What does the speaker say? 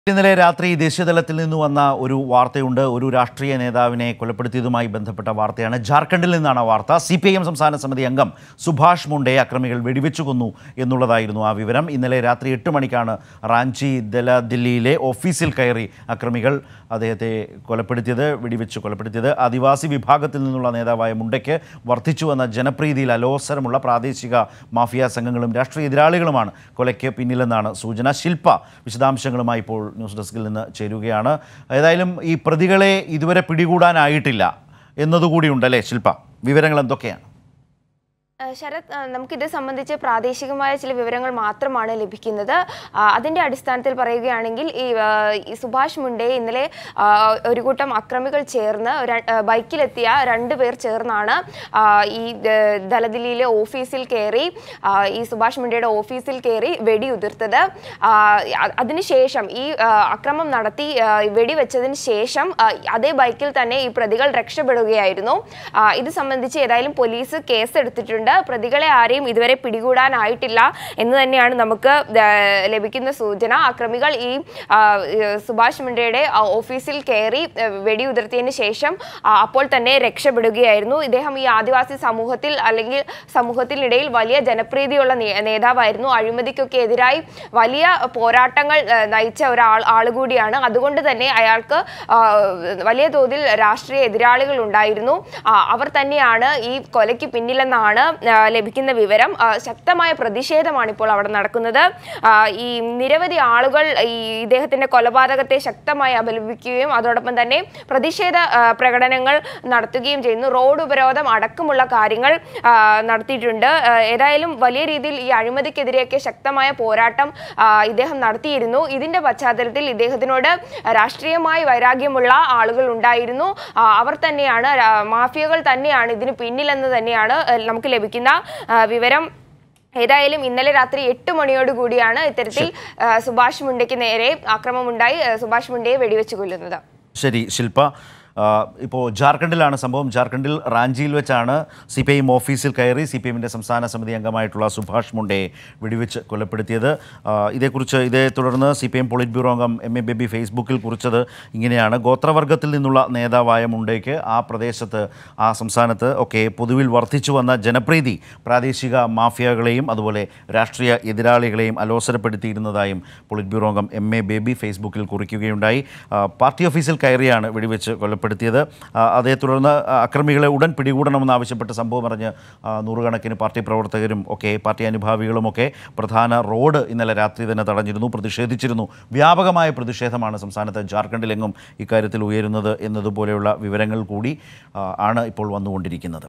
ഇന്നലെ രാത്രി ദേശീയതലത്തിൽ നിന്ന് വന്ന ഒരു വാർത്തയുണ്ട് ഒരു രാഷ്ട്രീയ നേതാവിനെ കൊലപ്പെടുത്തിയതുമായി ബന്ധപ്പെട്ട വാർത്തയാണ് ജാർഖണ്ഡിൽ നിന്നാണ് ആ വാർത്ത സി പി ഐ എം സംസ്ഥാന സമിതി അംഗം സുഭാഷ് മുണ്ടയെ അക്രമികൾ വെടിവെച്ചു കൊന്നു എന്നുള്ളതായിരുന്നു ആ വിവരം ഇന്നലെ രാത്രി എട്ട് മണിക്കാണ് റാഞ്ചി ദല ദില്ലിയിലെ ഓഫീസിൽ കയറി അക്രമികൾ അദ്ദേഹത്തെ കൊലപ്പെടുത്തിയത് വെടിവെച്ച് കൊലപ്പെടുത്തിയത് ആദിവാസി വിഭാഗത്തിൽ നിന്നുള്ള നേതാവായ മുണ്ടയ്ക്ക് വർദ്ധിച്ചു വന്ന ജനപ്രീതിയിൽ അലോസരമുള്ള പ്രാദേശിക മാഫിയ സംഘങ്ങളും രാഷ്ട്രീയ എതിരാളികളുമാണ് കൊലയ്ക്ക് പിന്നിലെന്നാണ് സൂചന ശില്പ വിശദാംശങ്ങളുമായി ഇപ്പോൾ ന്യൂസ് ഡെസ്കിൽ നിന്ന് ചേരുകയാണ് ഏതായാലും ഈ പ്രതികളെ ഇതുവരെ പിടികൂടാനായിട്ടില്ല എന്നതുകൂടി ഉണ്ടല്ലേ ശില്പ വിവരങ്ങൾ എന്തൊക്കെയാണ് ആ, ശരത് ആ, നമുക്കിത് സംബന്ധിച്ച് പ്രാദേശികമായ ചില വിവരങ്ങൾ മാത്രമാണ് ലഭിക്കുന്നത് ആ, അതിന്റെ അടിസ്ഥാനത്തിൽ പറയുകയാണെങ്കിൽ ഈ ആ, ഈ സുഭാഷ് മുണ്ടയെ ഇന്നലെ ആ, ഒരു കൂട്ടം അക്രമികൾ ചേർന്ന് ര- ആ, ബൈക്കിലെത്തിയ രണ്ട് പേർ ചേർന്നാണ് ആ, ഈ ദ- ദലദില്ലിയിലെ ഓഫീസിൽ കയറി ആ, ഈ സുഭാഷ് മുണ്ടയുടെ ഓഫീസിൽ കയറി വെടിയുതിർത്തത് ആ, അ- അതിനുശേഷം ഈ ആ, അക്രമം നടത്തി ആ, വെടിവെച്ചതിന് ശേഷം ആ, അതേ ബൈക്കിൽ തന്നെ ഈ പ്രതികൾ രക്ഷപ്പെടുകയായിരുന്നു ആ, ഇത് സംബന്ധിച്ച് ഏതായാലും പോലീസ് കേസെടുത്തിട്ടുണ്ട് പ്രതികളെ ആരെയും ഇതുവരെ പിടികൂടാനായിട്ടില്ല എന്ന് തന്നെയാണ് നമുക്ക് ആ, ലഭിക്കുന്ന സൂചന അക്രമികൾ ഈ ആ, ഈ സുഭാഷ് മുണ്ടയുടെ ആ, ഓഫീസിൽ കയറി ആ, വെടിയുതിർത്തിയതിന് ശേഷം ആ, അപ്പോൾ തന്നെ രക്ഷപ്പെടുകയായിരുന്നു ഇദ്ദേഹം ഈ ആദിവാസി സമൂഹത്തിൽ അല്ലെങ്കിൽ സമൂഹത്തിനിടയിൽ വലിയ ജനപ്രീതിയുള്ള നേ- നേതാവായിരുന്നു അഴിമതിക്കൊക്കെ എതിരായി വലിയ പോരാട്ടങ്ങൾ ആ, നയിച്ച ഒരാൾ ആളുകൂടിയാണ് അതുകൊണ്ട് തന്നെ അയാൾക്ക് ആ, വലിയ തോതിൽ രാഷ്ട്രീയ എതിരാളികൾ ഉണ്ടായിരുന്നു ആ, അവർ തന്നെയാണ് ഈ കൊലയ്ക്ക് പിന്നിലെന്നാണ് ആ, ലഭിക്കുന്ന വിവരം ആ, ശക്തമായ പ്രതിഷേധമാണ് ഇപ്പോൾ അവിടെ നടക്കുന്നത് ആ, ഈ നിരവധി ആളുകൾ ഈ ഇദ്ദേഹത്തിന്റെ കൊലപാതകത്തെ ശക്തമായി അപലപിക്കുകയും അതോടൊപ്പം തന്നെ പ്രതിഷേധ ആ, പ്രകടനങ്ങൾ നടത്തുകയും ചെയ്യുന്നു റോഡ് ഉപരോധം അടക്കമുള്ള കാര്യങ്ങൾ ആ, നടത്തിയിട്ടുണ്ട് ആ, ഏതായാലും വലിയ രീതിയിൽ ഈ അഴിമതിക്കെതിരെയൊക്കെ ശക്തമായ പോരാട്ടം ആ, ഇദ്ദേഹം നടത്തിയിരുന്നു ഇതിന്റെ പശ്ചാത്തലത്തിൽ ഇദ്ദേഹത്തിനോട് രാഷ്ട്രീയമായി വൈരാഗ്യമുള്ള ആളുകൾ ഉണ്ടായിരുന്നു ആ, അവർ തന്നെയാണ് രാ- മാഫിയകൾ തന്നെയാണ് ഇതിന് പിന്നിലെന്ന് തന്നെയാണ് ആ, നമുക്ക് ലഭിക്കുന്ന ആ, വിവരം ഏതായാലും ഇന്നലെ രാത്രി എട്ട് മണിയോട് കൂടിയാണ് ഇത്തരത്തിൽ ആ, സുഭാഷ് മുണ്ടയ്ക്ക് നേരെ ആക്രമമുണ്ടായി ആ, സുഭാഷ് മുണ്ടയെ വെടിവെച്ച് കൊല്ലുന്നത് ശരി ശില്പ ആ, ഇപ്പോൾ ജാർഖണ്ഡിലാണ് സംഭവം ജാർഖണ്ഡിൽ റാഞ്ചിയിൽ വെച്ചാണ് സി പി ഐ എം ഓഫീസിൽ കയറി സി പി എമ്മിൻ്റെ സംസ്ഥാന സമിതി അംഗമായിട്ടുള്ള സുഭാഷ് മുണ്ടയെ വെടിവെച്ച് കൊലപ്പെടുത്തിയത് ആ, ഇതേക്കുറിച്ച് ഇതേ തുടർന്ന് C P M polit bureau അംഗം എം എ ബേബി ഫേസ്ബുക്കിൽ കുറിച്ചത് ഇങ്ങനെയാണ് ഗോത്രവർഗത്തിൽ നിന്നുള്ള നേതാവായ മുണ്ടയ്ക്ക് ആ പ്രദേശത്ത് ആ സംസ്ഥാനത്ത് ഒക്കെ പൊതുവിൽ വർദ്ധിച്ചു വന്ന ജനപ്രീതി പ്രാദേശിക മാഫിയകളെയും അതുപോലെ രാഷ്ട്രീയ എതിരാളികളെയും അലോസരപ്പെടുത്തിയിരുന്നതായും പോളിറ്റ് ബ്യൂറോ അംഗം എം എ ബേബി ഫേസ്ബുക്കിൽ കുറിക്കുകയുണ്ടായി ആ, പാർട്ടി ഓഫീസിൽ കയറിയാണ് വെടിവെച്ച് കൊലപ്പെടുത്തിയത് ആ, അതേ തുടർന്ന് ആ, അക്രമികളെ ഉടൻ പിടികൂടണമെന്നാവശ്യപ്പെട്ട് സംഭവം അറിഞ്ഞ് ആ, നൂറുകണക്കിന് പാർട്ടി പ്രവർത്തകരും ഒക്കെ പാർട്ടി അനുഭാവികളുമൊക്കെ പ്രധാന റോഡ് ഇന്നലെ രാത്രി തന്നെ തടഞ്ഞിരുന്നു പ്രതിഷേധിച്ചിരുന്നു വ്യാപകമായ പ്രതിഷേധമാണ് സംസ്ഥാനത്ത് ജാർഖണ്ഡിലെങ്ങും ഇക്കാര്യത്തിൽ ഉയരുന്നത് എന്നതുപോലെയുള്ള വിവരങ്ങൾ കൂടി ആ, ആണ് ഇപ്പോൾ വന്നുകൊണ്ടിരിക്കുന്നത്